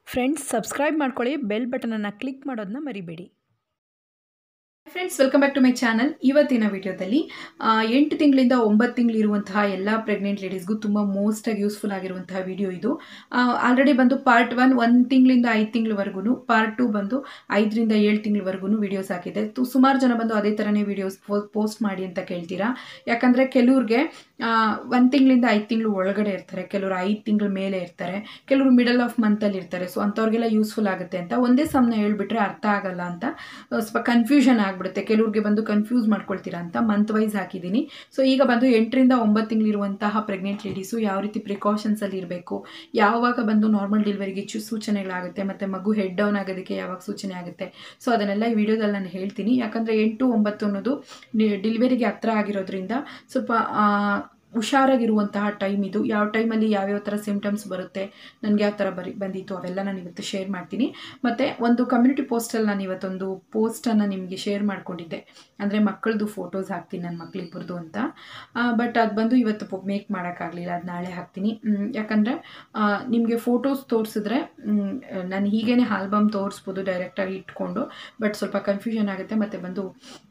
friends subscribe ಮಾಡ್ಕೊಳ್ಳಿ bell ಬಟನನ್ನು click ಮಾಡೋದನ್ನ ಮರಿಬೇಡಿ friends welcome back to my channel ಇವತ್ತಿನ ವಿಡಿಯೋದಲ್ಲಿ ಆ, ಎಂಟು ತಿಂಗಳಿಂದ ಒಂಬತ್ತು ತಿಂಗಳಿರುವಂತಹ ಎಲ್ಲ ಪ್ರೆಗ್ನೆಂಟ್ ಲೇಡೀಸ್ಗೂ ತುಂಬ ಮೋಸ್ಟಾಗಿ ಯೂಸ್ಫುಲ್ ಆಗಿರುವಂತಹ ವಿಡಿಯೋ ಇದು ಆಲ್ರೆಡಿ ಬಂದು ಪಾರ್ಟ್ ಒನ್ ಒಂದು ತಿಂಗಳಿಂದ ಐದು ತಿಂಗಳವರೆಗೂ ಪಾರ್ಟ್ ಟು ಬಂದು ಐದರಿಂದ ಏಳು ತಿಂಗಳವರೆಗೂ ವಿಡಿಯೋಸ್ ಹಾಕಿದೆ ತು ಸುಮಾರು ಜನ ಬಂದು ಅದೇ ಥರನೇ ವಿಡಿಯೋಸ್ ಪೋಸ್ಟ್ ಮಾಡಿ ಅಂತ ಕೇಳ್ತೀರಾ ಯಾಕಂದರೆ ಕೆಲವ್ರಿಗೆ ಒಂದು ತಿಂಗಳಿಂದ ಐದು ತಿಂಗಳು ಒಳಗಡೆ ಇರ್ತಾರೆ ಕೆಲವರು ಐದು ತಿಂಗಳ ಮೇಲೆ ಇರ್ತಾರೆ ಕೆಲವರು ಮಿಡಲ್ ಆಫ್ ಮಂತಲ್ಲಿ ಇರ್ತಾರೆ ಸೊ ಅಂಥವ್ರಿಗೆಲ್ಲ ಯೂಸ್ಫುಲ್ ಆಗುತ್ತೆ ಅಂತ ಒಂದೇ ಸಮನ ಹೇಳ್ಬಿಟ್ರೆ ಅರ್ಥ ಆಗಲ್ಲ ಅಂತ ಆ, ಸ್ವಲ್ಪ ಕನ್ಫ್ಯೂಷನ್ ಆಗಿಬಿಡುತ್ತೆ ಕೆಲವ್ರಿಗೆ ಬಂದು ಕನ್ಫ್ಯೂಸ್ ಮಾಡ್ಕೊಳ್ತೀರಾ ಅಂತ ಮಂತ್ ವೈಸ್ ಹಾಕಿದ್ದೀನಿ ಸೊ ಈಗ ಬಂದು ಎಂಟರಿಂದ ಒಂಬತ್ತು ತಿಂಗಳಿರುವಂತಹ ಪ್ರೆಗ್ನೆಂಟ್ ಲೇಡೀಸು ಯಾವ ರೀತಿ ಪ್ರಿಕಾಷನ್ಸಲ್ಲಿ ಇರಬೇಕು ಯಾವಾಗ ಬಂದು ನಾರ್ಮಲ್ ಡೆಲಿವರಿಗೆ ಚು ಸೂಚನೆಗಳಾಗುತ್ತೆ ಮತ್ತು ಮಗು ಹೆಡ್ ಡೌನ್ ಆಗೋದಕ್ಕೆ ಯಾವಾಗ ಸೂಚನೆ ಆಗುತ್ತೆ ಸೊ ಅದನ್ನೆಲ್ಲ ಈ ವಿಡಿಯೋದಲ್ಲಿ ನಾನು ಹೇಳ್ತೀನಿ ಯಾಕಂದರೆ ಎಂಟು ಒಂಬತ್ತು ಅನ್ನೋದು ಡೆಲಿವರಿಗೆ ಹತ್ರ ಆಗಿರೋದ್ರಿಂದ ಸ್ವಲ್ಪ ಆ, ಹುಷಾರಾಗಿರುವಂತಹ ಟೈಮ್ ಇದು ಯಾವ ಟೈಮಲ್ಲಿ ಯಾವ್ಯಾವ ಥರ ಸಿಮ್ಟಮ್ಸ್ ಬರುತ್ತೆ ನನಗೆ ಯಾವ ಥರ ಬರಿ ಬಂದಿತ್ತು ಅವೆಲ್ಲ ನಾನು ಇವತ್ತು ಶೇರ್ ಮಾಡ್ತೀನಿ ಮತ್ತು ಒಂದು ಕಮ್ಯುನಿಟಿ ಪೋಸ್ಟಲ್ಲಿ ನಾನು ಇವತ್ತೊಂದು ಪೋಸ್ಟನ್ನು ನಿಮಗೆ ಶೇರ್ ಮಾಡ್ಕೊಂಡಿದ್ದೆ ಅಂದರೆ ಮಕ್ಕಳದು ಫೋಟೋಸ್ ಹಾಕ್ತೀನಿ ನನ್ನ ಮಕ್ಕಳಿಬ್ಬರದು ಅಂತ ಬಟ್ ಅದು ಬಂದು ಇವತ್ತು ಮೇಕ್ ಮಾಡೋಕ್ಕಾಗಲಿಲ್ಲ ಅದು ನಾಳೆ ಹಾಕ್ತೀನಿ ಮ್, ಯಾಕಂದರೆ ನಿಮಗೆ ಫೋಟೋಸ್ ತೋರಿಸಿದ್ರೆ ನಾನು ಹೀಗೇ ಆಲ್ಬಮ್ ತೋರಿಸ್ಬೋದು ಡೈರೆಕ್ಟಾಗಿ ಇಟ್ಕೊಂಡು ಬಟ್ ಸ್ವಲ್ಪ ಕನ್ಫ್ಯೂಷನ್ ಆಗುತ್ತೆ ಮತ್ತು ಬಂದು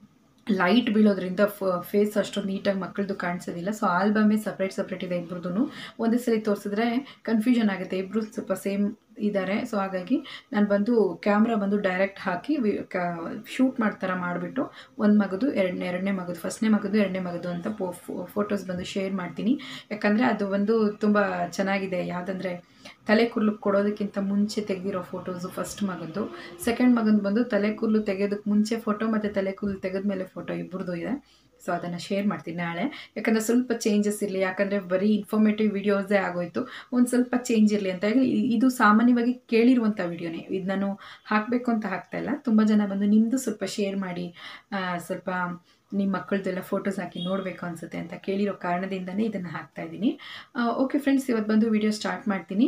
ಲೈಟ್ ಬೀಳೋದ್ರಿಂದ ಫೇಸ್ ಅಷ್ಟೊಂದು ನೀಟಾಗಿ ಮಕ್ಕಳದು ಕಾಣಿಸೋದಿಲ್ಲ ಸೊ ಆಲ್ಬಮೇ ಸಪ್ರೇಟ್ ಸಪ್ರೇಟ್ ಇದೆ ಇಬ್ರದ್ದು ಒಂದೇ ಸಲ ತೋರಿಸಿದ್ರೆ ಕನ್ಫ್ಯೂಷನ್ ಆಗುತ್ತೆ ಇಬ್ಬರು ಸ್ವಲ್ಪ ಸೇಮ್ ಇದ್ದಾರೆ ಸೊ ಹಾಗಾಗಿ ನಾನು ಬಂದು ಕ್ಯಾಮ್ರಾ ಬಂದು ಡೈರೆಕ್ಟ್ ಹಾಕಿ ಶೂಟ್ ಮಾಡ್ತಾರ ಮಾಡಿಬಿಟ್ಟು ಒಂದು ಮಗದು ಎರಡನೇ ಎರಡನೇ ಮಗದು ಫಸ್ಟ್ನೇ ಮಗದು ಎರಡನೇ ಮಗದು ಅಂತ ಫೋಟೋಸ್ ಬಂದು ಶೇರ್ ಮಾಡ್ತೀನಿ ಯಾಕಂದರೆ ಅದು ಒಂದು ತುಂಬ ಚೆನ್ನಾಗಿದೆ ಯಾವುದಂದ್ರೆ ತಲೆ ಕೂದಲು ಕೊಡೋದಕ್ಕಿಂತ ಮುಂಚೆ ತೆಗೆದಿರೋ ಫೋಟೋಸು ಫಸ್ಟ್ ಮಗದ್ದು ಸೆಕೆಂಡ್ ಮಗಂದು ಬಂದು ತಲೆ ಕೂದಲು ತೆಗೆಯೋದಕ್ಕೆ ಮುಂಚೆ ಫೋಟೋ ಮತ್ತು ತಲೆ ಕೂದಲು ತೆಗೆದ ಮೇಲೆ ಫೋಟೋ ಇಬ್ಬರದು ಇದೆ ಸೊ ಅದನ್ನು ಶೇರ್ ಮಾಡ್ತೀನಿ ನಾಳೆ ಯಾಕಂದರೆ ಸ್ವಲ್ಪ ಚೇಂಜಸ್ ಇರಲಿ ಯಾಕಂದರೆ ಬರೀ ಇನ್ಫಾರ್ಮೇಟಿವ್ ವಿಡಿಯೋಸೇ ಆಗೋಯ್ತು ಒಂದು ಸ್ವಲ್ಪ ಚೇಂಜ್ ಇರಲಿ ಅಂತ ಹೇಳಿ ಇ- ಇದು ಸಾಮಾನ್ಯವಾಗಿ ಕೇಳಿರುವಂಥ ವಿಡಿಯೋನೇ ಇದು ನಾನು ಹಾಕಬೇಕು ಅಂತ ಹಾಕ್ತಾ ಇಲ್ಲ ತುಂಬ ಜನ ಬಂದು ನಿಮ್ಮದು ಸ್ವಲ್ಪ ಶೇರ್ ಮಾಡಿ ಆ, ಸ್ವಲ್ಪ ನಿಮ್ಮ ಮಕ್ಕಳದೆಲ್ಲ ಫೋಟೋಸ್ ಹಾಕಿ ನೋಡಬೇಕು ಅನಿಸುತ್ತೆ ಅಂತ ಕೇಳಿರೋ ಕಾರಣದಿಂದನೇ ಇದನ್ನು ಹಾಕ್ತಾ ಇದ್ದೀನಿ ಓಕೆ ಫ್ರೆಂಡ್ಸ್ ಇವತ್ತು ಬಂದು ವಿಡಿಯೋ ಸ್ಟಾರ್ಟ್ ಮಾಡ್ತೀನಿ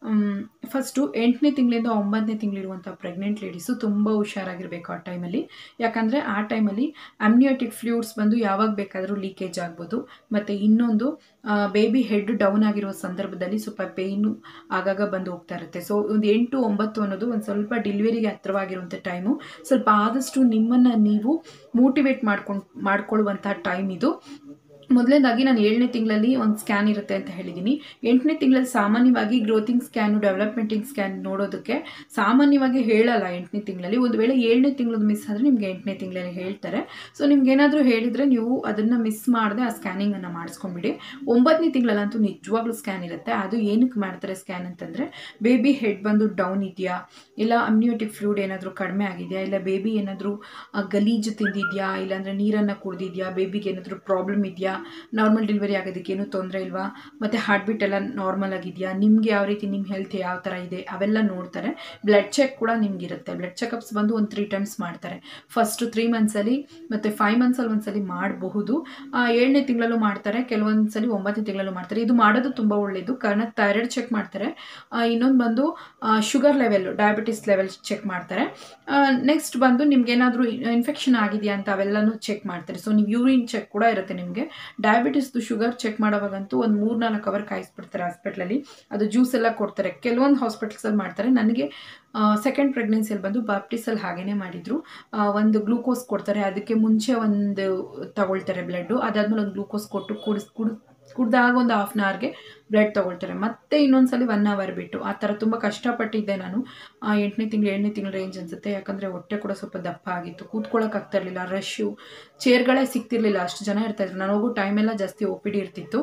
ಫಸ್ಟು ಎಂಟನೇ ತಿಂಗಳಿಂದ ಒಂಬತ್ತನೇ ತಿಂಗಳಿರುವಂಥ ಪ್ರೆಗ್ನೆಂಟ್ ಲೇಡೀಸು ತುಂಬ ಹುಷಾರಾಗಿರಬೇಕು ಆ ಟೈಮಲ್ಲಿ ಯಾಕಂದರೆ ಆ ಟೈಮಲ್ಲಿ ಅಮ್ನಿಯೋಟಿಕ್ ಫ್ಲೂಯಿಡ್ಸ್ ಬಂದು ಯಾವಾಗ ಬೇಕಾದರೂ ಲೀಕೇಜ್ ಆಗ್ಬೋದು ಮತ್ತು ಇನ್ನೊಂದು ಬೇಬಿ ಹೆಡ್ ಡೌನ್ ಆಗಿರೋ ಸಂದರ್ಭದಲ್ಲಿ ಸ್ವಲ್ಪ ಪೇಯ್ನು ಆಗಾಗ ಬಂದು ಹೋಗ್ತಾ ಇರುತ್ತೆ ಸೊ ಒಂದು ಎಂಟು ಒಂಬತ್ತು ಅನ್ನೋದು ಒಂದು ಸ್ವಲ್ಪ ಡೆಲಿವರಿಗೆ ಹತ್ರವಾಗಿರುವಂಥ ಟೈಮು ಸ್ವಲ್ಪ ಆದಷ್ಟು ನಿಮ್ಮನ್ನು ನೀವು ಮೋಟಿವೇಟ್ ಮಾಡ್ಕೊಂಡು ಮಾಡ್ಕೊಳ್ಳುವಂಥ ಟೈಮ್ ಇದು ಮೊದಲನೇದಾಗಿ ನಾನು ಏಳನೇ ತಿಂಗಳಲ್ಲಿ ಒಂದು ಸ್ಕ್ಯಾನ್ ಇರುತ್ತೆ ಅಂತ ಹೇಳಿದ್ದೀನಿ ಎಂಟನೇ ತಿಂಗಳಲ್ಲಿ ಸಾಮಾನ್ಯವಾಗಿ ಗ್ರೋತಿಂಗ್ ಸ್ಕ್ಯಾನು ಡೆವಲಪ್ಮೆಂಟಿಂಗ್ ಸ್ಕ್ಯಾನ್ ನೋಡೋದಕ್ಕೆ ಸಾಮಾನ್ಯವಾಗಿ ಹೇಳಲ್ಲ ಎಂಟನೇ ತಿಂಗಳಲ್ಲಿ ಒಂದು ವೇಳೆ ಏಳನೇ ತಿಂಗಳದ್ದು ಮಿಸ್ ಆದರೆ ನಿಮ್ಗೆ ಎಂಟನೇ ತಿಂಗಳಲ್ಲಿ ಹೇಳ್ತಾರೆ ಸೊ ನಿಮ್ಗೆ ಏನಾದರೂ ಹೇಳಿದರೆ ನೀವು ಅದನ್ನು ಮಿಸ್ ಮಾಡದೆ ಆ ಸ್ಕ್ಯಾನಿಂಗನ್ನು ಮಾಡಿಸ್ಕೊಂಬಿಡಿ ಒಂಬತ್ತನೇ ತಿಂಗಳಲ್ಲಂತೂ ನಿಜವಾಗ್ಲೂ ಸ್ಕ್ಯಾನ್ ಇರುತ್ತೆ ಅದು ಏನಕ್ಕೆ ಮಾಡ್ತಾರೆ ಸ್ಕ್ಯಾನ್ ಅಂತಂದರೆ ಬೇಬಿ ಹೆಡ್ ಬಂದು ಡೌನ್ ಇದೆಯಾ ಇಲ್ಲ ಅಮ್ನಿಯೋಟಿಕ್ ಫ್ಲೂಡ್ ಏನಾದರೂ ಕಡಿಮೆ ಆಗಿದೆಯಾ ಇಲ್ಲ ಬೇಬಿ ಏನಾದರೂ ಗಲೀಜು ತಿಂದಿದೆಯಾ ಇಲ್ಲಾಂದರೆ ನೀರನ್ನು ಕುಡ್ದಿದ್ಯಾ ಬೇಬಿಗೆ ಏನಾದರೂ ಪ್ರಾಬ್ಲಮ್ ಇದೆಯಾ ನಾರ್ಮಲ್ ಡೆಲಿವರಿ ಆಗೋದಕ್ಕೆ ಏನೂ ತೊಂದರೆ ಇಲ್ವಾ ಮತ್ತು ಹಾರ್ಟ್ ಬೀಟ್ ಎಲ್ಲ ನಾರ್ಮಲ್ ಆಗಿದೆಯಾ ನಿಮಗೆ ಯಾವ ರೀತಿ ನಿಮ್ಮ ಹೆಲ್ತ್ ಯಾವ ಥರ ಇದೆ ಅವೆಲ್ಲ ನೋಡ್ತಾರೆ ಬ್ಲಡ್ ಚೆಕ್ ಕೂಡ ನಿಮಗಿರುತ್ತೆ ಬ್ಲಡ್ ಚೆಕಪ್ಸ್ ಬಂದು ಒಂದು ತ್ರೀ ಟೈಮ್ಸ್ ಮಾಡ್ತಾರೆ ಫಸ್ಟು ತ್ರೀ ಮಂತ್ಸಲ್ಲಿ ಮತ್ತು ಫೈವ್ ಮಂತ್ಸಲ್ಲಿ ಒಂದ್ಸಲಿ ಮಾಡಬಹುದು ಏಳನೇ ತಿಂಗಳಲ್ಲೂ ಮಾಡ್ತಾರೆ ಕೆಲವೊಂದು ಸಲ ಒಂಬತ್ತನೇ ತಿಂಗಳಲ್ಲೂ ಮಾಡ್ತಾರೆ ಇದು ಮಾಡೋದು ತುಂಬ ಒಳ್ಳೆಯದು ಕಾರಣ ಥೈರಾಯ್ಡ್ ಚೆಕ್ ಮಾಡ್ತಾರೆ ಇನ್ನೊಂದು ಬಂದು sugar level diabetes level check ಮಾಡ್ತಾರೆ ನೆಕ್ಸ್ಟ್ ಬಂದು ನಿಮ್ಗೇನಾದರೂ ಇನ್ಫೆಕ್ಷನ್ ಆಗಿದೆಯಾ ಅಂತ ಅವೆಲ್ಲನೂ ಚೆಕ್ ಮಾಡ್ತಾರೆ ಸೊ ನೀವು ಯೂರಿನ್ ಚೆಕ್ ಕೂಡ ಇರುತ್ತೆ ನಿಮಗೆ ಡಯಾಬಿಟಿಸ್ದು ಶುಗರ್ ಚೆಕ್ ಮಾಡೋವಾಗಂತೂ ಒಂದು ಮೂರು ನಾಲ್ಕು ಅವರ್ ಕಾಯಿಸ್ಬಿಡ್ತಾರೆ ಹಾಸ್ಪಿಟ್ಲಲ್ಲಿ ಅದು ಜ್ಯೂಸ್ ಎಲ್ಲ ಕೊಡ್ತಾರೆ ಕೆಲವೊಂದು ಹಾಸ್ಪಿಟಲ್ಸಲ್ಲಿ ಮಾಡ್ತಾರೆ ನನಗೆ ಸೆಕೆಂಡ್ ಪ್ರೆಗ್ನೆನ್ಸಿಯಲ್ಲಿ ಬಂದು ಬಾಪ್ಟಿಸಲ್ಲಿ ಹಾಗೇನೇ ಮಾಡಿದರು ಒಂದು ಗ್ಲೂಕೋಸ್ ಕೊಡ್ತಾರೆ ಅದಕ್ಕೆ ಮುಂಚೆ ಒಂದು ತಗೊಳ್ತಾರೆ ಬ್ಲಡ್ಡು ಅದಾದ್ಮೇಲೆ ಒಂದು ಗ್ಲೂಕೋಸ್ ಕೊಟ್ಟು ಕುಡಿಸ್ ಕುಡ್ ಕುಡ್ದಾಗ ಒಂದು ಹಾಫ್ ಆನ್ ಅವರ್ಗೆ ಬ್ಲಡ್ ತೊಗೊಳ್ತಾರೆ ಮತ್ತೆ ಇನ್ನೊಂದ್ಸಲಿ ಒನ್ ಅವರ್ ಬಿಟ್ಟು ಆ ಥರ ತುಂಬ ಕಷ್ಟಪಟ್ಟಿದ್ದೆ ನಾನು ಆ ಎಂಟನೇ ತಿಂಗಳು ಏಳನೇ ತಿಂಗಳು ರೇಂಜ್ ಅನಿಸುತ್ತೆ ಯಾಕಂದರೆ ಹೊಟ್ಟೆ ಕೂಡ ಸ್ವಲ್ಪ ದಪ್ಪ ಆಗಿತ್ತು ಕೂತ್ಕೊಳ್ಳೋಕೆ ಆಗ್ತಾ ಇರಲಿಲ್ಲ ರಶ್ಶು ಚೇರ್ಗಳೇ ಸಿಗ್ತಿರ್ಲಿಲ್ಲ ಅಷ್ಟು ಜನ ಇರ್ತಾಯಿದ್ರು ನಾನು ಹೋಗೋ ಟೈಮೆಲ್ಲ ಜಾಸ್ತಿ ಒ ಪಿ ಡಿ ಇರ್ತಿತ್ತು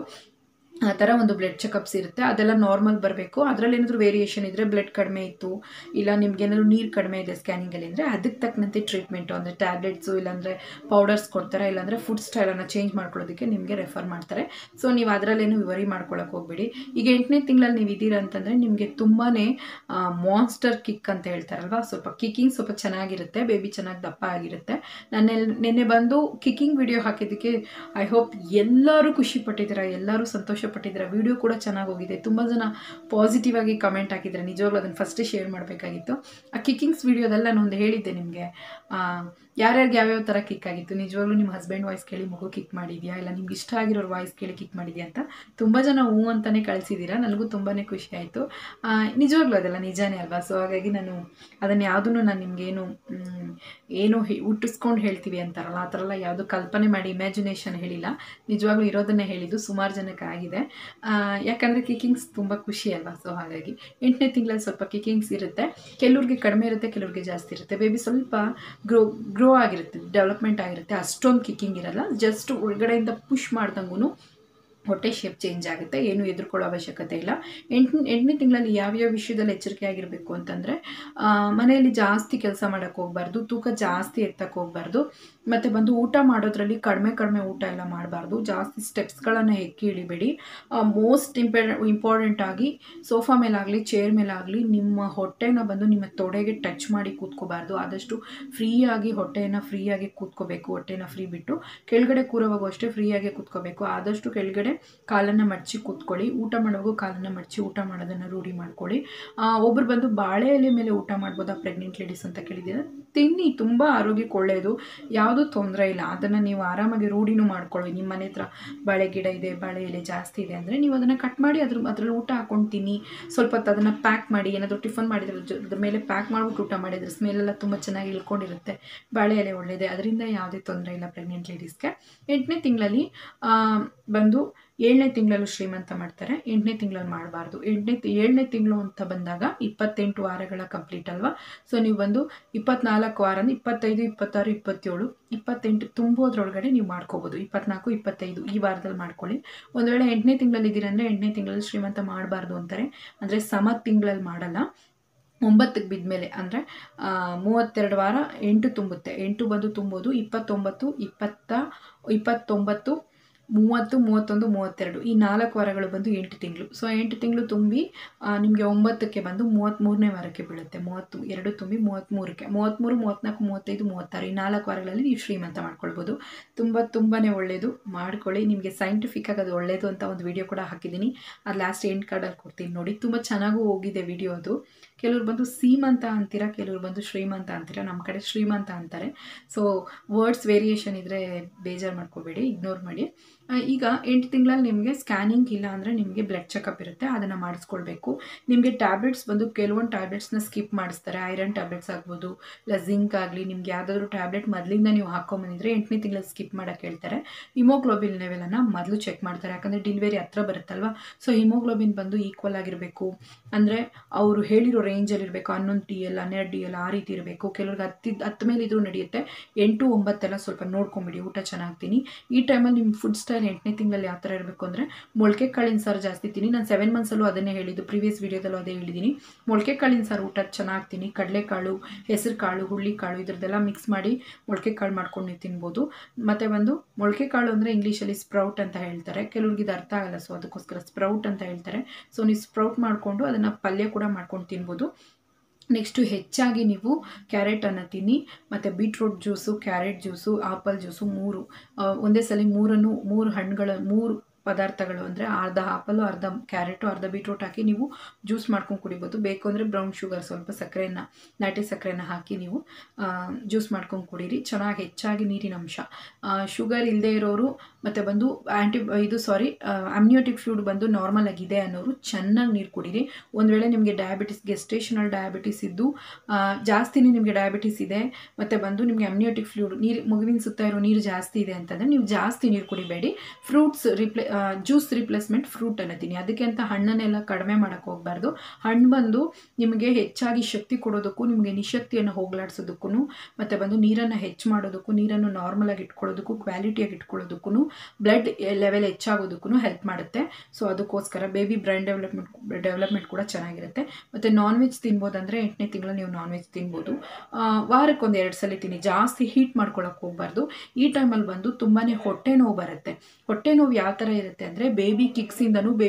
ಆ ಥರ ಒಂದು ಬ್ಲಡ್ ಚೆಕಪ್ಸ್ ಇರುತ್ತೆ ಅದೆಲ್ಲ ನಾರ್ಮಲ್ ಬರಬೇಕು ಅದರಲ್ಲಿ ಏನಾದರೂ ವೇರಿಯೇಷನ್ ಇದ್ದರೆ ಬ್ಲಡ್ ಕಡಿಮೆ ಇತ್ತು ಇಲ್ಲ ನಿಮ್ಗೆ ಏನಾದರೂ ನೀರು ಕಡಿಮೆ ಇದೆ ಸ್ಕ್ಯಾನಿಂಗಲ್ಲಿ ಅಂದರೆ ಅದಕ್ಕೆ ತಕ್ಕಂತೆ ಟ್ರೀಟ್ಮೆಂಟು ಅಂದರೆ ಟ್ಯಾಬ್ಲೆಟ್ಸು ಇಲ್ಲಾಂದರೆ ಪೌಡರ್ಸ್ ಕೊಡ್ತಾರೆ ಇಲ್ಲಾಂದರೆ ಫುಡ್ ಸ್ಟೈಲನ್ನು ಚೇಂಜ್ ಮಾಡ್ಕೊಳ್ಳೋದಕ್ಕೆ ನಿಮಗೆ ರೆಫರ್ ಮಾಡ್ತಾರೆ ಸೊ ನೀವು ಅದರಲ್ಲೇನು ವರಿ ಮಾಡ್ಕೊಳ್ಳೋಕೆ ಹೋಗ್ಬೇಡಿ ಈಗ ಎಂಟನೇ ತಿಂಗಳಲ್ಲಿ ನೀವು ಇದ್ದೀರಾ ಅಂತಂದರೆ ನಿಮಗೆ ತುಂಬಾ ಮಾನ್ಸ್ಟರ್ ಕಿಕ್ ಅಂತ ಹೇಳ್ತಾರಲ್ವಾ ಸ್ವಲ್ಪ ಕಿಕ್ಕಿಂಗ್ ಸ್ವಲ್ಪ ಚೆನ್ನಾಗಿರುತ್ತೆ ಬೇಬಿ ಚೆನ್ನಾಗಿ ದಪ್ಪ ಆಗಿರುತ್ತೆ ನಾನು ನಿನ್ನೆ ಬಂದು ಕಿಕ್ಕಿಂಗ್ ವಿಡಿಯೋ ಹಾಕಿದ್ದಕ್ಕೆ ಐ ಹೋಪ್ ಎಲ್ಲರೂ ಖುಷಿ ಪಟ್ಟಿದ್ದೀರಾ ಎಲ್ಲರೂ ಸಂತೋಷ ಇಷ್ಟಪಟ್ಟಿದ್ದೀರಾ ವಿಡಿಯೋ ಕೂಡ ಚೆನ್ನಾಗಿ ಹೋಗಿದೆ ತುಂಬ ಜನ ಪಾಸಿಟಿವ್ ಆಗಿ ಕಮೆಂಟ್ ಹಾಕಿದ್ರೆ ನಿಜವಾಗ್ಲೂ ಅದನ್ನು ಫಸ್ಟೇ ಶೇರ್ ಮಾಡಬೇಕಾಗಿತ್ತು ಆ ಕಿಕ್ಕಿಂಗ್ಸ್ ವಿಡಿಯೋದೆಲ್ಲ ನಾನು ಒಂದು ಹೇಳಿದ್ದೆ ನಿಮಗೆ ಯಾರ್ಯಾರಿಗೆ ಯಾವ್ಯಾವ ಥರ ಕಿಕ್ ಆಗಿತ್ತು ನಿಜವಾಗ್ಲೂ ನಿಮ್ಮ ಹಸ್ಬೆಂಡ್ ವಾಯ್ಸ್ ಕೇಳಿ ಮಗು ಕಿಕ್ ಮಾಡಿದ್ಯಾ ಇಲ್ಲ ನಿಮ್ಗೆ ಇಷ್ಟ ಆಗಿರೋರ ವಾಯ್ಸ್ ಕೇಳಿ ಕಿಕ್ ಮಾಡಿದ್ಯಾ ಅಂತ ತುಂಬ ಜನ ಹ್ಞೂ ಅಂತಲೇ ಕಳಿಸಿದ್ದೀರಾ ನನಗೂ ತುಂಬಾ ಖುಷಿ ಆಯಿತು ನಿಜವಾಗ್ಲೂ ಅದೆಲ್ಲ ನಿಜಾನೇ ಅಲ್ವಾ ಸೊ ಹಾಗಾಗಿ ನಾನು ಅದನ್ನು ಯಾವುದೂ ನಾನು ನಿಮಗೇನು ಏನು ಹೆ- ಹುಟ್ಟಿಸ್ಕೊಂಡು ಹೇಳ್ತೀವಿ ಅಂತಾರಲ್ಲ ಆ ಥರ ಎಲ್ಲ ಯಾವುದು ಕಲ್ಪನೆ ಮಾಡಿ ಇಮ್ಯಾಜಿನೇಷನ್ ಹೇಳಿಲ್ಲ ನಿಜವಾಗ್ಲೂ ಇರೋದನ್ನೇ ಹೇಳಿದ್ದು ಸುಮಾರು ಜನಕ್ಕೆ ಆಗಿದೆ ಆ, ಯಾಕಂದರೆ ಕಿಕ್ಕಿಂಗ್ಸ್ ತುಂಬ ಖುಷಿ ಅಲ್ವಾ ಸೊ ಹಾಗಾಗಿ ಎಂಟನೇ ತಿಂಗಳಲ್ಲಿ ಸ್ವಲ್ಪ ಕಿಕ್ಕಿಂಗ್ಸ್ ಇರುತ್ತೆ ಕೆಲವ್ರಿಗೆ ಕಡಿಮೆ ಇರುತ್ತೆ ಕೆಲವ್ರಿಗೆ ಜಾಸ್ತಿ ಇರುತ್ತೆ ಬೇಬಿ ಸ್ವಲ್ಪ ಗ್ರೋ ಗ್ರೋ ಆಗಿರುತ್ತೆ ಡೆವಲಪ್ಮೆಂಟ್ ಆಗಿರುತ್ತೆ ಅಷ್ಟೊಂದು ಕಿಕ್ಕಿಂಗ್ ಇರಲ್ಲ ಜಸ್ಟ್ ಒಳಗಡೆಯಿಂದ ಪುಷ್ ಮಾಡ್ದಂಗೂ ಹೊಟ್ಟೆ ಶೇಪ್ ಚೇಂಜ್ ಆಗುತ್ತೆ ಏನು ಎದುರ್ಕೊಳ್ಳೋ ಅವಶ್ಯಕತೆ ಇಲ್ಲ ಎಂಟು ಎಂಟನೇ ತಿಂಗಳಲ್ಲಿ ಯಾವ್ಯಾವ ವಿಷಯದಲ್ಲಿ ಎಚ್ಚರಿಕೆ ಆಗಿರಬೇಕು ಅಂತಂದರೆ ಮನೆಯಲ್ಲಿ ಜಾಸ್ತಿ ಕೆಲಸ ಮಾಡೋಕ್ಕೆ ಹೋಗ್ಬಾರ್ದು ತೂಕ ಜಾಸ್ತಿ ಎತ್ತಕ್ಕೆ ಹೋಗ್ಬಾರ್ದು ಮತ್ತು ಬಂದು ಊಟ ಮಾಡೋದ್ರಲ್ಲಿ ಕಡಿಮೆ ಕಡಿಮೆ ಊಟ ಎಲ್ಲ ಮಾಡಬಾರ್ದು ಜಾಸ್ತಿ ಸ್ಟೆಪ್ಸ್ಗಳನ್ನು ಹೆಕ್ಕಿ ಇಳಿಬೇಡಿ ಮೋಸ್ಟ್ ಇಂಪೆ ಇಂಪಾರ್ಟೆಂಟ್ ಆಗಿ ಸೋಫಾ ಮೇಲಾಗಲಿ ಚೇರ್ ಮೇಲಾಗಲಿ ನಿಮ್ಮ ಹೊಟ್ಟೆನ ಬಂದು ನಿಮ್ಮ ತೊಡೆಗೆ ಟಚ್ ಮಾಡಿ ಕೂತ್ಕೋಬಾರ್ದು ಆದಷ್ಟು ಫ್ರೀಯಾಗಿ ಹೊಟ್ಟೆಯನ್ನು ಫ್ರೀಯಾಗಿ ಕೂತ್ಕೋಬೇಕು ಹೊಟ್ಟೆನ ಫ್ರೀ ಬಿಟ್ಟು ಕೆಳಗಡೆ ಕೂರೋವಾಗೂ ಅಷ್ಟೇ ಫ್ರೀಯಾಗಿ ಕೂತ್ಕೋಬೇಕು ಆದಷ್ಟು ಕೆಳಗಡೆ ಕಾಲನ್ನು ಮಡಚಿ ಕೂತ್ಕೊಳ್ಳಿ ಊಟ ಮಾಡುವಾಗ ಕಾಲನ್ನು ಮಡಚಿ ಊಟ ಮಾಡೋದನ್ನು ರೂಢಿ ಮಾಡ್ಕೊಳ್ಳಿ ಆ, ಒಬ್ರು ಬಂದು ಬಾಳೆ ಎಲೆ ಮೇಲೆ ಊಟ ಮಾಡ್ಬೋದಾ ಪ್ರೆಗ್ನೆಂಟ್ ಲೇಡೀಸ್ ಅಂತ ಕೇಳಿದ್ದೀರ ತಿನ್ನಿ ತುಂಬ ಆರೋಗ್ಯಕ್ಕೆ ಒಳ್ಳೆಯದು ಯಾವುದೂ ತೊಂದರೆ ಇಲ್ಲ ಅದನ್ನು ನೀವು ಆರಾಮಾಗಿ ರೂಢಿನೂ ಮಾಡ್ಕೊಳ್ಳಿ ನಿಮ್ಮ ಮನೆ ಹತ್ರ ಬಾಳೆ ಗಿಡ ಇದೆ ಬಾಳೆ ಎಲೆ ಜಾಸ್ತಿ ಇದೆ ಅಂದರೆ ನೀವು ಅದನ್ನು ಕಟ್ ಮಾಡಿ ಅದ್ರ ಅದ್ರಲ್ಲಿ ಊಟ ಹಾಕೊಂಡು ತಿನ್ನಿ ಸ್ವಲ್ಪ ಹೊತ್ತು ಅದನ್ನು ಪ್ಯಾಕ್ ಮಾಡಿ ಏನಾದರೂ ಟಿಫನ್ ಮಾಡಿದ್ರೆ ಜೊ- ಅದ್ರ ಮೇಲೆ ಪ್ಯಾಕ್ ಮಾಡ್ಬಿಟ್ಟು ಊಟ ಮಾಡಿದ್ರೆ ಸ್ಮೆಲ್ ಎಲ್ಲ ತುಂಬ ಚೆನ್ನಾಗಿ ಇಳ್ಕೊಂಡಿರುತ್ತೆ ಬಾಳೆ ಎಲೆ ಒಳ್ಳೆಯದೇ ಅದರಿಂದ ಯಾವುದೇ ತೊಂದರೆ ಇಲ್ಲ ಪ್ರೆಗ್ನೆಂಟ್ ಲೇಡೀಸ್ಗೆ ಎಂಟನೇ ತಿಂಗಳಲ್ಲಿ ಬಂದು ಏಳನೇ ತಿಂಗಳಲ್ಲೂ ಶ್ರೀಮಂತ ಮಾಡ್ತಾರೆ ಎಂಟನೇ ತಿಂಗಳಲ್ಲಿ ಮಾಡಬಾರ್ದು ಎಂಟನೇ ಏಳನೇ ತಿಂಗಳು ಅಂತ ಬಂದಾಗ ಇಪ್ಪತ್ತೆಂಟು ವಾರಗಳ ಕಂಪ್ಲೀಟ್ ಅಲ್ವಾ ಸೊ ನೀವು ಬಂದು ಇಪ್ಪತ್ನಾಲ್ಕು ವಾರ ಅಂದ್ರೆ ಇಪ್ಪತ್ತೈದು ಇಪ್ಪತ್ತಾರು ಇಪ್ಪತ್ತೇಳು ಇಪ್ಪತ್ತೆಂಟು ತುಂಬೋದ್ರೊಳಗಡೆ ನೀವು ಮಾಡ್ಕೋಬೋದು ಇಪ್ಪತ್ನಾಲ್ಕು ಇಪ್ಪತ್ತೈದು ಈ ವಾರದಲ್ಲಿ ಮಾಡ್ಕೊಳ್ಳಿ ಒಂದು ವೇಳೆ ಎಂಟನೇ ತಿಂಗಳಲ್ಲಿ ಇದ್ದೀರಂದರೆ ಎಂಟನೇ ತಿಂಗಳಲ್ಲಿ ಶ್ರೀಮಂತ ಮಾಡಬಾರ್ದು ಅಂತಾರೆ ಅಂದರೆ ಸಮ ತಿಂಗಳಲ್ಲಿ ಮಾಡಲ್ಲ ಒಂಬತ್ತಕ್ಕೆ ಬಿದ್ಮೇಲೆ ಅಂದರೆ ಮೂವತ್ತೆರಡು ವಾರ ಎಂಟು ತುಂಬುತ್ತೆ ಎಂಟು ಬಂದು ತುಂಬೋದು ಇಪ್ಪತ್ತೊಂಬತ್ತು ಇಪ್ಪತ್ತ ಇಪ್ಪತ್ತೊಂಬತ್ತು ಮೂವತ್ತು ಮೂವತ್ತೊಂದು ಮೂವತ್ತೆರಡು ಈ ನಾಲ್ಕು ವಾರಗಳು ಬಂದು ಎಂಟು ತಿಂಗಳು ಸೊ ಎಂಟು ತಿಂಗಳು ತುಂಬಿ ನಿಮಗೆ ಒಂಬತ್ತಕ್ಕೆ ಬಂದು ಮೂವತ್ತ್ಮೂರನೇ ವಾರಕ್ಕೆ ಬೀಳುತ್ತೆ ಮೂವತ್ತು ಎರಡು ತುಂಬಿ ಮೂವತ್ತ್ಮೂರಕ್ಕೆ ಮೂವತ್ತ್ಮೂರು ಮೂವತ್ತ್ನಾಲ್ಕು ಮೂವತ್ತೈದು ಮೂವತ್ತಾರು ಈ ನಾಲ್ಕು ವಾರಗಳಲ್ಲಿ ನೀವು ಶ್ರೀಮಂತ ಮಾಡ್ಕೊಳ್ಬೋದು ತುಂಬ ತುಂಬಾ ಒಳ್ಳೆಯದು ಮಾಡ್ಕೊಳ್ಳಿ ನಿಮಗೆ ಸೈಂಟಿಫಿಕ್ ಆಗಿ ಅದು ಒಳ್ಳೆಯದು ಅಂತ ಒಂದು ವಿಡಿಯೋ ಕೂಡ ಹಾಕಿದ್ದೀನಿ ಅದು ಲಾಸ್ಟ್ ಎಂಡ್ ಕಾರ್ಡಲ್ಲಿ ಕೊಡ್ತೀನಿ ನೋಡಿ ತುಂಬ ಚೆನ್ನಾಗೂ ಹೋಗಿದೆ ವಿಡಿಯೋ ಅದು ಕೆಲವ್ರು ಬಂದು ಸೀಮಂತ ಅಂತೀರಾ ಕೆಲವ್ರು ಬಂದು ಶ್ರೀಮಂತ ಅಂತೀರಾ ನಮ್ಮ ಕಡೆ ಶ್ರೀಮಂತ ಅಂತಾರೆ ಸೊ ವರ್ಡ್ಸ್ ವೇರಿಯೇಷನ್ ಇದ್ದರೆ ಬೇಜಾರು ಮಾಡ್ಕೋಬೇಡಿ ಇಗ್ನೋರ್ ಮಾಡಿ ಆ, ಈಗ ಎಂಟು ತಿಂಗಳಲ್ಲಿ ನಿಮಗೆ ಸ್ಕ್ಯಾನಿಂಗ್ ಇಲ್ಲ ಅಂದರೆ ನಿಮಗೆ ಬ್ಲಡ್ ಚೆಕಪ್ ಇರುತ್ತೆ ಅದನ್ನು ಮಾಡಿಸ್ಕೊಳ್ಬೇಕು ನಿಮಗೆ ಟ್ಯಾಬ್ಲೆಟ್ಸ್ ಬಂದು ಕೆಲವೊಂದು ಟ್ಯಾಬ್ಲೆಟ್ಸ್ನ ಸ್ಕಿಪ್ ಮಾಡಿಸ್ತಾರೆ ಐರನ್ ಟ್ಯಾಬ್ಲೆಟ್ಸ್ ಆಗ್ಬೋದು ಇಲ್ಲ ಜಿಂಕ್ ಆಗಲಿ ನಿಮ್ಗೆ ಯಾವುದಾದ್ರೂ ಟ್ಯಾಬ್ಲೆಟ್ ಮೊದಲಿಂದ ನೀವು ಹಾಕೊಂಬಂದಿದ್ರೆ ಎಂಟನೇ ತಿಂಗಳಲ್ಲಿ ಸ್ಕಿಪ್ ಮಾಡೋಕ್ಕೆ ಹೇಳ್ತಾರೆ ಹಿಮೋಗ್ಲೋಬಿನ್ ಲೆವೆಲನ್ನು ಮೊದಲು ಚೆಕ್ ಮಾಡ್ತಾರೆ ಯಾಕಂದರೆ ಡಿಲಿವರಿ ಹತ್ರ ಬರುತ್ತಲ್ವ ಸೊ ಹಿಮೋಗ್ಲೋಬಿನ್ ಬಂದು ಈಕ್ವಲ್ ಆಗಿರಬೇಕು ಅಂದರೆ ಅವರು ಹೇಳಿರೋ ರೇಂಜಲ್ಲಿ ಇರಬೇಕು ಹನ್ನೊಂದು ಡಿ ಎಲ್ ಹನ್ನೆರಡು ಡಿ ಎಲ್ ಆ ರೀತಿ ಇರಬೇಕು ಕೆಲವ್ರಿಗೆ ಹತ್ತಿದ ಹತ್ತು ಮೇಲೆ ಇದ್ರೂ ನಡೆಯುತ್ತೆ ಎಂಟು ಒಂಬತ್ತೆಲ್ಲ ಸ್ವಲ್ಪ ನೋಡ್ಕೊಂಬಿಡಿ ಊಟ ಚೆನ್ನಾಗ್ತೀನಿ ಈ ಟೈಮಲ್ಲಿ ನಿಮ್ಮ ಫುಡ್ ಸ್ಟೈಲ್ ಎಂಟನೇ ತಿಂಗಳಲ್ಲಿ ಯಾವ ಥರ ಇರಬೇಕು ಅಂದರೆ ಮೊಳಕೆ ಕಾಳಿನ ಸಾರು ಜಾಸ್ತಿ ತಿನ್ನಿ ನಾನು ಸೆವೆನ್ ಮಂತ್ಸಲ್ಲೂ ಅದನ್ನೇ ಹೇಳಿದ್ದು ಪ್ರೀವಿಯಸ್ ವೀಡಿಯೋದಲ್ಲೂ ಅದೇ ಹೇಳಿದ್ದೀನಿ ಮೊಳಕೆ ಕಾಳಿನ ಸಾರು ಊಟ ಚೆನ್ನಾಗಿ ತಿನ್ನಿ ಕಡಲೆಕಾಳು ಹೆಸರು ಕಾಳು ಹುಳ್ಳಿಕಾಳು ಇದ್ರದ್ದೆಲ್ಲ ಮಿಕ್ಸ್ ಮಾಡಿ ಮೊಳಕೆ ಕಾಳು ಮಾಡ್ಕೊಂಡು ನೀವು ತಿನ್ಬೋದು ಮತ್ತು ಒಂದು ಮೊಳಕೆ ಕಾಳು ಅಂದರೆ ಇಂಗ್ಲೀಷಲ್ಲಿ ಸ್ಪ್ರೌಟ್ ಅಂತ ಹೇಳ್ತಾರೆ ಕೆಲವ್ರಿಗೆ ಇದು ಅರ್ಥ ಆಗಲ್ಲ ಸೊ ಅದಕ್ಕೋಸ್ಕರ ಸ್ಪ್ರೌಟ್ ಅಂತ ಹೇಳ್ತಾರೆ ಸೊ ನೀವು ಸ್ಪ್ರೌಟ್ ಮಾಡಿಕೊಂಡು ಅದನ್ನು ಪಲ್ಯ ಕೂಡ ಮಾಡ್ಕೊಂಡು ತಿನ್ಬೋದು ನೆಕ್ಸ್ಟು ಹೆಚ್ಚಾಗಿ ನೀವು ಕ್ಯಾರೆಟನ್ನು ತಿನ್ನಿ ಮತ್ತು beetroot juice carrot juice apple juice ಮೂರು ಆ, ಒಂದೇ ಸಲ ಮೂರನ್ನು ಮೂರು ಹಣ್ಣುಗಳ ಮೂರು ಪದಾರ್ಥಗಳು ಅಂದರೆ ಅರ್ಧ ಆಪಲು ಅರ್ಧ ಕ್ಯಾರೆಟು ಅರ್ಧ ಬೀಟ್ರೂಟ್ ಹಾಕಿ ನೀವು ಜ್ಯೂಸ್ ಮಾಡ್ಕೊಂಡು ಕುಡಿಬೋದು ಬೇಕು ಅಂದರೆ ಬ್ರೌನ್ ಶುಗರ್ ಸ್ವಲ್ಪ ಸಕ್ಕರೆನ ನಾಟಿ ಸಕ್ಕರೆನ ಹಾಕಿ ನೀವು ಜ್ಯೂಸ್ ಮಾಡ್ಕೊಂಡು ಕುಡೀರಿ ಚೆನ್ನಾಗಿ ಹೆಚ್ಚಾಗಿ ನೀರಿನ ಅಂಶ ಶುಗರ್ ಇಲ್ಲದೆ ಇರೋರು ಮತ್ತು ಬಂದು ಆ್ಯಂಟಿ ಇದು ಸಾರಿ ಅಮ್ನಿಯೋಟಿಕ್ ಫ್ಲೂಡ್ ಬಂದು ನಾರ್ಮಲ್ ಆಗಿದೆ ಅನ್ನೋರು ಚೆನ್ನಾಗಿ ನೀರು ಕುಡೀರಿ ಒಂದು ವೇಳೆ ನಿಮಗೆ ಡಯಾಬಿಟಿಸ್ ಗೆಸ್ಟೇಷನಲ್ ಡಯಾಬಿಟಿಸ್ ಇದ್ದು ಆ, ಜಾಸ್ತಿನೇ ನಿಮಗೆ ಡಯಾಬಿಟಿಸ್ ಇದೆ ಮತ್ತು ಬಂದು ನಿಮಗೆ ಅಮ್ನಿಯೋಟಿಕ್ ಫ್ಲೂಡ್ ನೀರು ಮಗುವಿನ ಸುತ್ತ ಇರೋ ನೀರು ಜಾಸ್ತಿ ಇದೆ ಅಂತಂದರೆ ನೀವು ಜಾಸ್ತಿ ನೀರು ಕುಡಿಬೇಡಿ fruits replay juice replacement fruit ಅನ್ನತೀನಿ ಅದಕ್ಕೆ ಅಂತ ಹಣ್ಣನ್ನೆಲ್ಲ ಕಡಿಮೆ ಮಾಡೋಕ್ಕೆ ಹೋಗಬಾರ್ದು ಹಣ್ಣು ಬಂದು ನಿಮಗೆ ಹೆಚ್ಚಾಗಿ ಶಕ್ತಿ ಕೊಡೋದಕ್ಕೂ ನಿಮಗೆ ನಿಶಕ್ತಿಯನ್ನು ಹೋಗಲಾಡಿಸೋದಕ್ಕೂ ಮತ್ತು ಬಂದು ನೀರನ್ನು ಹೆಚ್ಚು ಮಾಡೋದಕ್ಕೂ ನೀರನ್ನು ನಾರ್ಮಲಾಗಿ ಇಟ್ಕೊಳ್ಳೋದಕ್ಕೂ ಕ್ವಾಲಿಟಿಯಾಗಿ ಇಟ್ಕೊಳ್ಳೋದಕ್ಕೂ ಬ್ಲಡ್ ಲೆವೆಲ್ ಹೆಚ್ಚಾಗೋದಕ್ಕೂ ಹೆಲ್ಪ್ ಮಾಡುತ್ತೆ ಸೊ ಅದಕ್ಕೋಸ್ಕರ ಬೇಬಿ ಬ್ರೈನ್ ಡೆವಲಪ್ಮೆಂಟ್ ಡೆವಲಪ್ಮೆಂಟ್ ಕೂಡ ಚೆನ್ನಾಗಿರುತ್ತೆ ಮತ್ತು ನಾನ್ ವೆಜ್ ತಿನ್ಬೋದಂದರೆ ಎಂಟನೇ ತಿಂಗಳು ನೀವು ನಾನ್ ವೆಜ್ ತಿನ್ಬೋದು ಆ, ವಾರಕ್ಕೊಂದು ಎರಡು ಸಲ ತಿನ್ನಿ ಜಾಸ್ತಿ ಹೀಟ್ ಮಾಡ್ಕೊಳಕ್ಕೆ ಹೋಗಬಾರ್ದು ಈ ಟೈಮಲ್ಲಿ ಬಂದು ತುಂಬಾ ಹೊಟ್ಟೆ ನೋವು ಬರುತ್ತೆ ಹೊಟ್ಟೆ ನೋವು ಯಾವ ಥರ ಇರುತ್ತೆ ಅಂದರೆ ಬೇಬಿ ಕಿಕ್ಸಿಂದನೂ ಬೇಬಿ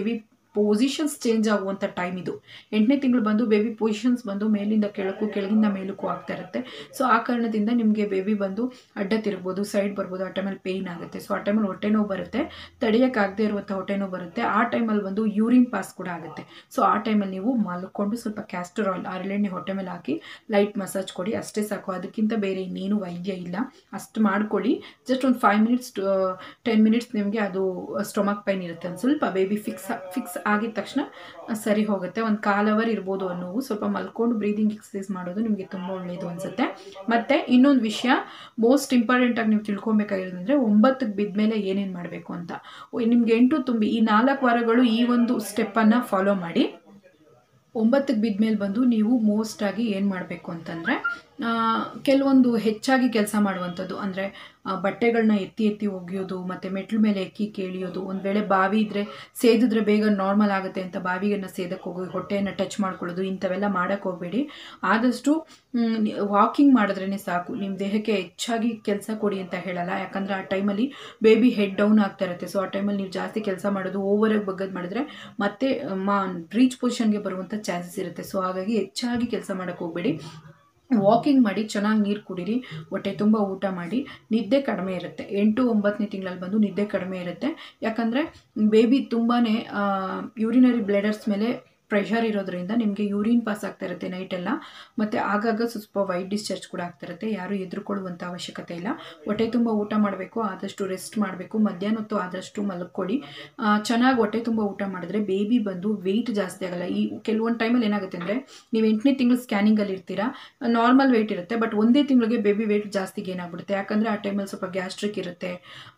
ಪೊಸಿಷನ್ಸ್ ಚೇಂಜ್ ಆಗುವಂಥ ಟೈಮ್ ಇದು ಎಂಟನೇ ತಿಂಗಳು ಬಂದು ಬೇಬಿ ಪೊಸಿಷನ್ಸ್ ಬಂದು ಮೇಲಿಂದ ಕೆಳಕ್ಕೂ ಕೆಳಗಿಂದ ಮೇಲಕ್ಕೂ ಆಗ್ತಾ ಇರುತ್ತೆ ಸೊ ಆ ಕಾರಣದಿಂದ ನಿಮಗೆ ಬೇಬಿ ಬಂದು ಅಡ್ಡ ತಿರುಗ್ಬೋದು ಸೈಡ್ ಬರ್ಬೋದು ಆ ಟೈಮಲ್ಲಿ ಪೇಯ್ನ್ ಆಗುತ್ತೆ ಸೊ ಆ ಟೈಮಲ್ಲಿ ಹೊಟ್ಟೆ ನೋವು ಬರುತ್ತೆ ತಡೆಯೋಕ್ಕಾಗದೇ ಇರುವಂಥ ಹೊಟ್ಟೆ ನೋವು ಬರುತ್ತೆ ಆ ಟೈಮಲ್ಲಿ ಬಂದು ಯೂರಿನ್ ಪಾಸ್ ಕೂಡ ಆಗುತ್ತೆ ಸೊ ಆ ಟೈಮಲ್ಲಿ ನೀವು ಮಲ್ಕೊಂಡು ಸ್ವಲ್ಪ ಕ್ಯಾಸ್ಟರ್ ಆಯಿಲ್ ಹರಳೆಣ್ಣೆ ಹೊಟ್ಟೆ ಮೇಲೆ ಹಾಕಿ ಲೈಟ್ ಮಸಾಜ್ ಕೊಡಿ ಅಷ್ಟೇ ಸಾಕು ಅದಕ್ಕಿಂತ ಬೇರೆ ಇನ್ನೇನು ವೈದ್ಯ ಇಲ್ಲ ಅಷ್ಟು ಮಾಡ್ಕೊಳ್ಳಿ ಜಸ್ಟ್ ಒಂದು ಫೈವ್ ಮಿನಿಟ್ಸ್ ಟೆನ್ ಮಿನಿಟ್ಸ್ ನಿಮಗೆ ಅದು ಸ್ಟೊಮಕ್ ಪೈನ್ ಇರುತ್ತೆ ಒಂದು ಸ್ವಲ್ಪ ಬೇಬಿ ಫಿಕ್ಸ್ ಫಿಕ್ಸ್ ಆಗಿದ ತಕ್ಷಣ ಸರಿ ಹೋಗುತ್ತೆ ಒಂದು ಕಾಲ್ ಅವರ್ ಇರ್ಬೋದು ಅನ್ನೋವು ಸ್ವಲ್ಪ ಮಲ್ಕೊಂಡು ಬ್ರೀದಿಂಗ್ ಎಕ್ಸಸೈಸ್ ಮಾಡೋದು ನಿಮಗೆ ತುಂಬ ಒಳ್ಳೆಯದು ಅನಿಸುತ್ತೆ ಮತ್ತು ಇನ್ನೊಂದು ವಿಷಯ ಮೋಸ್ಟ್ ಇಂಪಾರ್ಟೆಂಟಾಗಿ ನೀವು ತಿಳ್ಕೊಬೇಕಾಗಿರೋದಂದರೆ ಒಂಬತ್ತಕ್ಕೆ ಬಿದ್ದ ಮೇಲೆ ಏನೇನು ಮಾಡಬೇಕು ಅಂತ ನಿಮಗೆ ಎಂಟು ತುಂಬಿ ಈ ನಾಲ್ಕು ವಾರಗಳು ಈ ಒಂದು ಸ್ಟೆಪ್ಪನ್ನು ಫಾಲೋ ಮಾಡಿ ಒಂಬತ್ತಕ್ಕೆ ಬಿದ್ದ ಮೇಲೆ ಬಂದು ನೀವು ಮೋಸ್ಟಾಗಿ ಏನು ಮಾಡಬೇಕು ಅಂತಂದರೆ ಕೆಲವೊಂದು ಹೆಚ್ಚಾಗಿ ಕೆಲಸ ಮಾಡುವಂಥದ್ದು ಅಂದರೆ ಬಟ್ಟೆಗಳನ್ನ ಎತ್ತಿ ಎತ್ತಿ ಒಗೆಯೋದು ಮತ್ತು ಮೆಟ್ಲ ಮೇಲೆ ಎಕ್ಕಿ ಕೇಳಿಯೋದು ಒಂದು ವೇಳೆ ಬಾವಿ ಇದ್ದರೆ ಸೇದಿದ್ರೆ ಬೇಗ ನಾರ್ಮಲ್ ಆಗುತ್ತೆ ಅಂತ ಬಾವಿಗನ್ನು ಸೇದಕ್ಕೆ ಹೋಗಿ ಹೊಟ್ಟೆಯನ್ನು ಟಚ್ ಮಾಡ್ಕೊಳ್ಳೋದು ಇಂಥವೆಲ್ಲ ಮಾಡೋಕ್ಕೆ ಹೋಗಬೇಡಿ ಆದಷ್ಟು ವಾಕಿಂಗ್ ಮಾಡಿದ್ರೇ ಸಾಕು ನಿಮ್ಮ ದೇಹಕ್ಕೆ ಹೆಚ್ಚಾಗಿ ಕೆಲಸ ಕೊಡಿ ಅಂತ ಹೇಳಲ್ಲ ಯಾಕಂದರೆ ಆ ಟೈಮಲ್ಲಿ ಬೇಬಿ ಹೆಡ್ ಡೌನ್ ಆಗ್ತಾ ಇರುತ್ತೆ ಸೊ ಆ ಟೈಮಲ್ಲಿ ನೀವು ಜಾಸ್ತಿ ಕೆಲಸ ಮಾಡೋದು ಓವರಾಗಿ ಬಗ್ಗದು ಮಾಡಿದ್ರೆ ಮತ್ತೆ ಮಾ ರೀಚ್ ಪೊಸಿಷನ್ಗೆ ಬರುವಂಥ ಚಾನ್ಸಸ್ ಇರುತ್ತೆ ಸೊ ಹಾಗಾಗಿ ಹೆಚ್ಚಾಗಿ ಕೆಲಸ ಮಾಡೋಕ್ಕೆ ಹೋಗಬೇಡಿ ವಾಕಿಂಗ್ ಮಾಡಿ ಚೆನ್ನಾಗಿ ನೀರು ಕುಡೀರಿ ಹೊಟ್ಟೆ ತುಂಬ ಊಟ ಮಾಡಿ ನಿದ್ದೆ ಕಡಿಮೆ ಇರುತ್ತೆ ಎಂಟು ಒಂಬತ್ತನೇ ತಿಂಗಳಲ್ಲಿ ಬಂದು ನಿದ್ದೆ ಕಡಿಮೆ ಇರುತ್ತೆ ಯಾಕಂದರೆ ಬೇಬಿ ತುಂಬಾ ಯೂರಿನರಿ ಬ್ಲಡರ್ಸ್ ಮೇಲೆ ಪ್ರೆಷರ್ ಇರೋದ್ರಿಂದ ನಿಮಗೆ ಯೂರಿನ್ ಪಾಸ್ ಆಗ್ತಾ ಇರುತ್ತೆ ನೈಟೆಲ್ಲ ಮತ್ತು ಆಗಾಗ ಸ್ವಲ್ಪ ವೈಟ್ ಡಿಸ್ಚಾರ್ಜ್ ಕೂಡ ಆಗ್ತಾ ಇರುತ್ತೆ ಯಾರೂ ಎದುರುಕೊಳ್ಳುವಂಥ ಅವಶ್ಯಕತೆ ಇಲ್ಲ ಹೊಟ್ಟೆ ತುಂಬ ಊಟ ಮಾಡಬೇಕು ಆದಷ್ಟು ರೆಸ್ಟ್ ಮಾಡಬೇಕು ಮಧ್ಯಾಹ್ನ ಹೊತ್ತು ಆದಷ್ಟು ಮಲ್ಕೊಳ್ಳಿ ಚೆನ್ನಾಗಿ ಹೊಟ್ಟೆ ತುಂಬ ಊಟ ಮಾಡಿದ್ರೆ ಬೇಬಿ ಬಂದು ವೆಯ್ಟ್ ಜಾಸ್ತಿ ಆಗಲ್ಲ ಈ ಕೆಲವೊಂದು ಟೈಮಲ್ಲಿ ಏನಾಗುತ್ತೆ ಅಂದರೆ ನೀವು ಎಂಟನೇ ತಿಂಗಳು ಸ್ಕ್ಯಾನಿಂಗಲ್ಲಿ ಇರ್ತೀರಾ ನಾರ್ಮಲ್ ವೆಯ್ಟ್ ಇರುತ್ತೆ ಬಟ್ ಒಂದೇ ತಿಂಗಳಿಗೆ ಬೇಬಿ ವೆಯ್ಟ್ ಜಾಸ್ತಿ ಗೇನ್ ಆಗ್ಬಿಡುತ್ತೆ ಯಾಕಂದರೆ ಆ ಟೈಮಲ್ಲಿ ಸ್ವಲ್ಪ ಗ್ಯಾಸ್ಟ್ರಿಕ್ ಇರುತ್ತೆ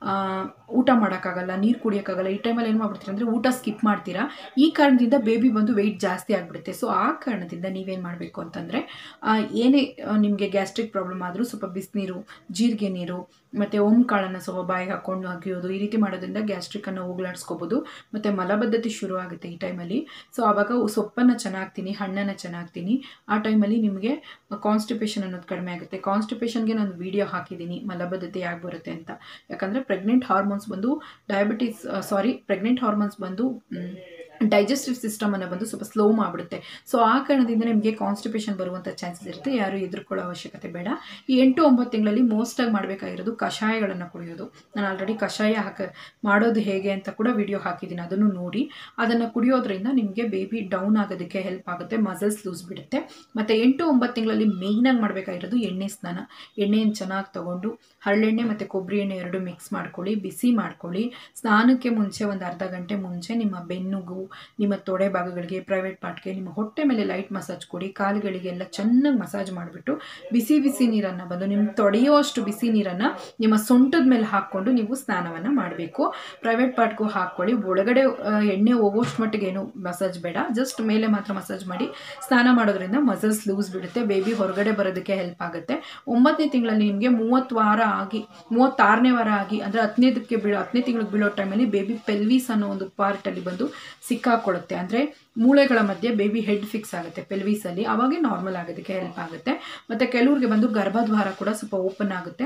ಊಟ ಮಾಡೋಕ್ಕಾಗಲ್ಲ ನೀರು ಕುಡಿಯೋಕ್ಕಾಗಲ್ಲ ಈ ಟೈಮಲ್ಲಿ ಏನು ಮಾಡ್ಬಿಡ್ತೀರಾ ಅಂದರೆ ಊಟ ಸ್ಕಿಪ್ ಮಾಡ್ತೀರಾ ಈ ಕಾರಣದಿಂದ ಬೇಬಿ ಬಂದು ವೆಯ್ಟ್ ಜಾಸ್ತಿ ಆಗಿಬಿಡುತ್ತೆ ಸೊ ಆ ಕಾರಣದಿಂದ ನೀವೇನು ಮಾಡಬೇಕು ಅಂತಂದರೆ ಏನೇ ನಿಮಗೆ ಗ್ಯಾಸ್ಟ್ರಿಕ್ ಪ್ರಾಬ್ಲಮ್ ಆದರೂ ಸ್ವಲ್ಪ ಬಿಸಿನೀರು ಜೀರಿಗೆ ನೀರು ಮತ್ತು ಓಂ ಕಾಳನ್ನು ಸ್ವಲ್ಪ ಬಾಯಿಗೆ ಹಾಕ್ಕೊಂಡು ಅಗಿಯೋದು ಈ ರೀತಿ ಮಾಡೋದ್ರಿಂದ ಗ್ಯಾಸ್ಟ್ರಿಕ್ಕನ್ನು ಹೋಗ್ಲಾಡಿಸ್ಕೋಬೋದು ಮತ್ತು ಮಲಬದ್ಧತೆ ಶುರು ಆಗುತ್ತೆ ಈ ಟೈಮಲ್ಲಿ ಸೊ ಆವಾಗ ಸೊಪ್ಪನ್ನು ಚೆನ್ನಾಗಿ ತಿನ್ನಿ ಹಣ್ಣನ್ನು ಚೆನ್ನಾಗಿ ತಿನ್ನಿ ಆ ಟೈಮಲ್ಲಿ ನಿಮಗೆ ಕಾನ್ಸ್ಟಿಪೇಷನ್ ಅನ್ನೋದು ಕಡಿಮೆ ಆಗುತ್ತೆ ಕಾನ್ಸ್ಟಿಪೇಷನ್ಗೆ ನಾನು ವೀಡಿಯೋ ಹಾಕಿದ್ದೀನಿ ಮಲಬದ್ಧತೆ ಯಾಕೆ ಬರುತ್ತೆ ಅಂತ ಯಾಕಂದರೆ ಪ್ರೆಗ್ನೆಂಟ್ ಹಾರ್ಮೋನ್ಸ್ ಬಂದು ಡಯಾಬಿಟಿಸ್ ಸಾರಿ ಪ್ರೆಗ್ನೆಂಟ್ ಹಾರ್ಮೋನ್ಸ್ ಬಂದು ಡೈಜೆಸ್ಟಿವ್ ಸಿಸ್ಟಮನ್ನು ಬಂದು ಸ್ವಲ್ಪ ಸ್ಲೋ ಮಾಡಿಬಿಡುತ್ತೆ ಸೊ ಆ ಕಾರಣದಿಂದ ನಿಮಗೆ ಕಾನ್ಸ್ಟಿಪೇಷನ್ ಬರುವಂಥ ಚಾನ್ಸಸ್ ಇರುತ್ತೆ ಯಾರು ಎದುರ್ಕೊಳ್ಳೋ ಅವಶ್ಯಕತೆ ಬೇಡ ಈ ಎಂಟು ಒಂಬತ್ತು ತಿಂಗಳಲ್ಲಿ ಮೋಸ್ಟಾಗಿ ಮಾಡಬೇಕಾಗಿರೋದು ಕಷಾಯಗಳನ್ನು ಕುಡಿಯೋದು ನಾನು ಆಲ್ರೆಡಿ ಕಷಾಯ ಹಾಕ ಮಾಡೋದು ಹೇಗೆ ಅಂತ ಕೂಡ ವಿಡಿಯೋ ಹಾಕಿದ್ದೀನಿ ಅದನ್ನು ನೋಡಿ ಅದನ್ನು ಕುಡಿಯೋದ್ರಿಂದ ನಿಮಗೆ ಬೇಬಿ ಡೌನ್ ಆಗೋದಕ್ಕೆ ಹೆಲ್ಪ್ ಆಗುತ್ತೆ ಮಸಲ್ಸ್ ಲೂಸ್ ಬಿಡುತ್ತೆ ಮತ್ತು ಎಂಟು ಒಂಬತ್ತು ತಿಂಗಳಲ್ಲಿ ಮೇಯ್ನಾಗಿ ಮಾಡಬೇಕಾಗಿರೋದು ಎಣ್ಣೆ ಸ್ನಾನ ಎಣ್ಣೆಯನ್ನು ಚೆನ್ನಾಗಿ ತೊಗೊಂಡು ಹರಳೆಣ್ಣೆ ಮತ್ತು ಕೊಬ್ಬರಿ ಎಣ್ಣೆ ಎರಡು ಮಿಕ್ಸ್ ಮಾಡ್ಕೊಳ್ಳಿ ಬಿಸಿ ಮಾಡ್ಕೊಳ್ಳಿ ಸ್ನಾನಕ್ಕೆ ಮುಂಚೆ ಒಂದು ಅರ್ಧ ಗಂಟೆ ಮುಂಚೆ ನಿಮ್ಮ ಬೆನ್ನುಗೂ ನಿಮ್ಮ ತೊಡೆ ಭಾಗಗಳಿಗೆ ಪ್ರೈವೇಟ್ ಪಾರ್ಟ್ಗೆ ನಿಮ್ಮ ಹೊಟ್ಟೆ ಮೇಲೆ ಲೈಟ್ ಮಸಾಜ್ ಕೊಡಿ ಕಾಲುಗಳಿಗೆಲ್ಲ ಚೆನ್ನಾಗಿ ಮಸಾಜ್ ಮಾಡಿಬಿಟ್ಟು ಬಿಸಿ ಬಿಸಿ ನೀರನ್ನು ಬಂದು ನಿಮ್ಮ ತೊಡೆಯುವಷ್ಟು ಬಿಸಿ ನೀರನ್ನು ನಿಮ್ಮ ಸೊಂಟದ ಮೇಲೆ ಹಾಕ್ಕೊಂಡು ನೀವು ಸ್ನಾನವನ್ನು ಮಾಡಬೇಕು ಪ್ರೈವೇಟ್ ಪಾರ್ಟ್ಗೂ ಹಾಕ್ಕೊಳ್ಳಿ ಒಳಗಡೆ ಎಣ್ಣೆ ಹೋಗೋಷ್ಟು ಮಟ್ಟಿಗೆ ಏನು ಮಸಾಜ್ ಬೇಡ ಜಸ್ಟ್ ಮೇಲೆ ಮಾತ್ರ ಮಸಾಜ್ ಮಾಡಿ ಸ್ನಾನ ಮಾಡೋದ್ರಿಂದ ಮಸಲ್ಸ್ ಲೂಸ್ ಬಿಡುತ್ತೆ ಬೇಬಿ ಹೊರಗಡೆ ಬರೋದಕ್ಕೆ ಹೆಲ್ಪ್ ಆಗುತ್ತೆ ಒಂಬತ್ತನೇ ತಿಂಗಳಲ್ಲಿ ನಿಮಗೆ ಮೂವತ್ತು ವಾರ ಆಗಿ ಮೂವತ್ತಾರನೇ ವಾರ ಆಗಿ ಅಂದರೆ ಹತ್ತನೇದಕ್ಕೆ ಬೀಳೋ ಹತ್ತನೇ ತಿಂಗಳಿಗೆ ಬೀಳೋ ಟೈಮಲ್ಲಿ ಬೇಬಿ ಪೆಲ್ವೀಸ್ ಅನ್ನೋ ಒಂದು ಪಾರ್ಟಲ್ಲಿ ಬಂದು ಸಿಕ್ಕಾಕೊಳ್ಳುತ್ತೆ ಅಂದರೆ ಮೂಳೆಗಳ ಮಧ್ಯೆ ಬೇಬಿ ಹೆಡ್ ಫಿಕ್ಸ್ ಆಗುತ್ತೆ ಪೆಲ್ವೀಸಲ್ಲಿ ಅವಾಗೆ ನಾರ್ಮಲ್ ಆಗೋದಕ್ಕೆ ಹೆಲ್ಪ್ ಆಗುತ್ತೆ ಮತ್ತು ಕೆಲವ್ರಿಗೆ ಬಂದು ಗರ್ಭದ್ವಾರ ಕೂಡ ಸ್ವಲ್ಪ ಓಪನ್ ಆಗುತ್ತೆ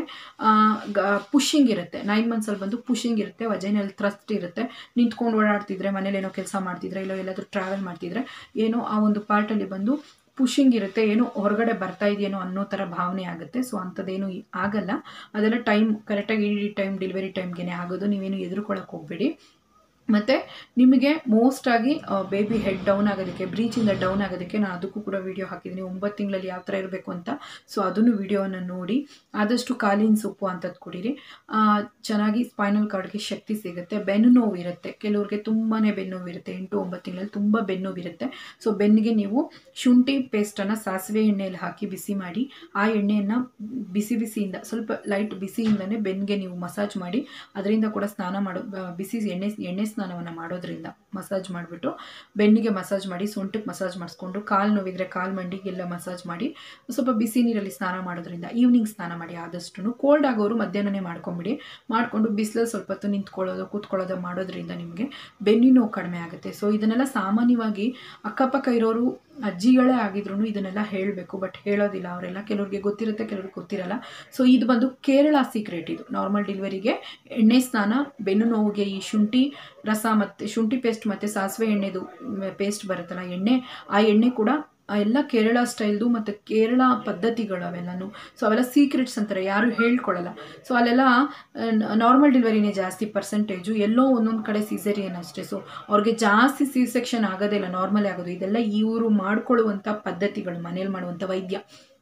ಪುಷಿಂಗ್ ಇರುತ್ತೆ ನೈನ್ ಮಂತ್ಸಲ್ಲಿ ಬಂದು ಪುಷಿಂಗ್ ಇರುತ್ತೆ ವಜೈನಲ್ಲಿ ಥ್ರಸ್ಟ್ ಇರುತ್ತೆ ನಿಂತ್ಕೊಂಡು ಓಡಾಡ್ತಿದ್ರೆ ಮನೇಲಿ ಏನೋ ಕೆಲಸ ಮಾಡ್ತಿದ್ರೆ ಇಲ್ಲ ಎಲ್ಲಾದರೂ ಟ್ರಾವೆಲ್ ಮಾಡ್ತಿದ್ರೆ ಏನೋ ಆ ಒಂದು ಪಾರ್ಟಲ್ಲಿ ಬಂದು ಪುಷಿಂಗ್ ಇರುತ್ತೆ ಏನೋ ಹೊರಗಡೆ ಬರ್ತಾ ಇದೆಯೇನೋ ಅನ್ನೋ ಥರ ಭಾವನೆ ಆಗುತ್ತೆ ಸೊ ಅಂಥದ್ದೇನು ಆಗಲ್ಲ ಅದೆಲ್ಲ ಟೈಮ್ ಕರೆಕ್ಟಾಗಿ ಇಡೀ ಟೈಮ್ ಡೆಲಿವರಿ ಟೈಮ್ಗೆ ಆಗೋದು ನೀವೇನು ಎದುರ್ಕೊಳ್ಳೋಕೆ ಹೋಗಬೇಡಿ ಮತ್ತು ನಿಮಗೆ ಮೋಸ್ಟಾಗಿ ಬೇಬಿ ಹೆಡ್ ಡೌನ್ ಆಗೋದಕ್ಕೆ ಬ್ರೀಚಿಂದ ಡೌನ್ ಆಗೋದಕ್ಕೆ ನಾನು ಅದಕ್ಕೂ ಕೂಡ ವೀಡಿಯೋ ಹಾಕಿದ್ದೀನಿ ಒಂಬತ್ತು ತಿಂಗಳಲ್ಲಿ ಯಾವ ಥರ ಇರಬೇಕು ಅಂತ ಸೊ ಅದನ್ನು ವೀಡಿಯೋವನ್ನು ನೋಡಿ ಆದಷ್ಟು ಕಾಲಿನ ಸೊಪ್ಪು ಅಂಥದ್ದು ಕುಡೀರಿ ಚೆನ್ನಾಗಿ ಸ್ಪೈನಲ್ ಕಾರ್ಡ್ಗೆ ಶಕ್ತಿ ಸಿಗುತ್ತೆ ಬೆನ್ನು ನೋವು ಇರುತ್ತೆ ಕೆಲವ್ರಿಗೆ ತುಂಬಾ ಬೆನ್ನು ನೋವು ಇರುತ್ತೆ ಎಂಟು ಒಂಬತ್ತು ತಿಂಗಳಲ್ಲಿ ತುಂಬ ಬೆನ್ನು ನೋವು ಇರುತ್ತೆ ಸೊ ಬೆನ್ನಿಗೆ ನೀವು ಶುಂಠಿ ಪೇಸ್ಟನ್ನು ಸಾಸಿವೆ ಎಣ್ಣೆಯಲ್ಲಿ ಹಾಕಿ ಬಿಸಿ ಮಾಡಿ ಆ ಎಣ್ಣೆಯನ್ನು ಬಿಸಿ ಬಿಸಿಯಿಂದ ಸ್ವಲ್ಪ ಲೈಟ್ ಬಿಸಿಯಿಂದನೇ ಬೆನ್ನಿಗೆ ನೀವು ಮಸಾಜ್ ಮಾಡಿ ಅದರಿಂದ ಕೂಡ ಸ್ನಾನ ಮಾಡೋ ಬಿಸಿ ಎಣ್ಣೆ ಎಣ್ಣೆ ಸ್ನಾನವನ್ನು ಮಾಡೋದ್ರಿಂದ ಮಸಾಜ್ ಮಾಡಿಬಿಟ್ಟು ಬೆನ್ನಿಗೆ ಮಸಾಜ್ ಮಾಡಿ ಸೊಂಟಕ್ಕೆ ಮಸಾಜ್ ಮಾಡಿಸ್ಕೊಂಡು ಕಾಲು ನೋವಿದ್ರೆ ಕಾಲು ಮಂಡಿಗೆಲ್ಲ ಮಸಾಜ್ ಮಾಡಿ ಸ್ವಲ್ಪ ಬಿಸಿ ನೀರಲ್ಲಿ ಸ್ನಾನ ಮಾಡೋದ್ರಿಂದ ಈವ್ನಿಂಗ್ ಸ್ನಾನ ಮಾಡಿ ಆದಷ್ಟು ಕೋಲ್ಡ್ ಆಗೋರು ಮಧ್ಯಾಹ್ನನೇ ಮಾಡ್ಕೊಂಬಿಡಿ ಮಾಡಿಕೊಂಡು ಬಿಸಿಲಲ್ಲಿ ಸ್ವಲ್ಪ ಹೊತ್ತು ನಿಂತ್ಕೊಳ್ಳೋದು ಕೂತ್ಕೊಳ್ಳೋದು ಮಾಡೋದ್ರಿಂದ ನಿಮಗೆ ಬೆನ್ನಿ ನೋವು ಕಡಿಮೆ ಆಗುತ್ತೆ ಸೊ ಇದನ್ನೆಲ್ಲ ಸಾಮಾನ್ಯವಾಗಿ ಅಕ್ಕಪಕ್ಕ ಇರೋರು ಅಜ್ಜಿಗಳೇ ಆಗಿದ್ರು ಇದನ್ನೆಲ್ಲ ಹೇಳಬೇಕು ಬಟ್ ಹೇಳೋದಿಲ್ಲ ಅವರೆಲ್ಲ ಕೆಲವ್ರಿಗೆ ಗೊತ್ತಿರುತ್ತೆ ಕೆಲವ್ರಿಗೆ ಗೊತ್ತಿರಲ್ಲ ಸೊ ಇದು ಬಂದು ಕೇರಳ ಸೀಕ್ರೆಟ್ ಇದು ನಾರ್ಮಲ್ ಡೆಲಿವರಿಗೆ ಎಣ್ಣೆ ಸ್ನಾನ ಬೆನ್ನು ನೋವಿಗೆ ಈ ಶುಂಠಿ ರಸ ಮತ್ತು ಶುಂಠಿ ಪೇಸ್ಟ್ ಮತ್ತು ಸಾಸಿವೆ ಎಣ್ಣೆದು ಪೇಸ್ಟ್ ಬರುತ್ತಲ್ಲ ಎಣ್ಣೆ ಆ ಎಣ್ಣೆ ಕೂಡ ಆ ಎಲ್ಲ ಕೇರಳ ಸ್ಟೈಲ್ದು ಮತ್ತು ಕೇರಳ ಪದ್ಧತಿಗಳು ಅವೆಲ್ಲನೂ ಸೊ ಅವೆಲ್ಲ ಸೀಕ್ರೆಟ್ಸ್ ಅಂತಾರೆ ಯಾರು ಹೇಳ್ಕೊಳ್ಳಲ್ಲ ಸೊ ಅಲ್ಲೆಲ್ಲ ನಾರ್ಮಲ್ ಡೆಲಿವರಿನೇ ಜಾಸ್ತಿ ಪರ್ಸೆಂಟೇಜು ಎಲ್ಲೋ ಒಂದೊಂದು ಕಡೆ ಸಿಸೇರಿಯನ್ ಅಷ್ಟೇ ಸೊ ಅವ್ರಿಗೆ ಜಾಸ್ತಿ ಸಿ ಸೆಕ್ಷನ್ ಆಗೋದೇ ಇಲ್ಲ ನಾರ್ಮಲ್ ಆಗೋದು ಇದೆಲ್ಲ ಇವರು ಮಾಡ್ಕೊಳ್ಳುವಂಥ ಪದ್ಧತಿಗಳು ಮನೇಲಿ ಮಾಡುವಂಥ ವೈದ್ಯ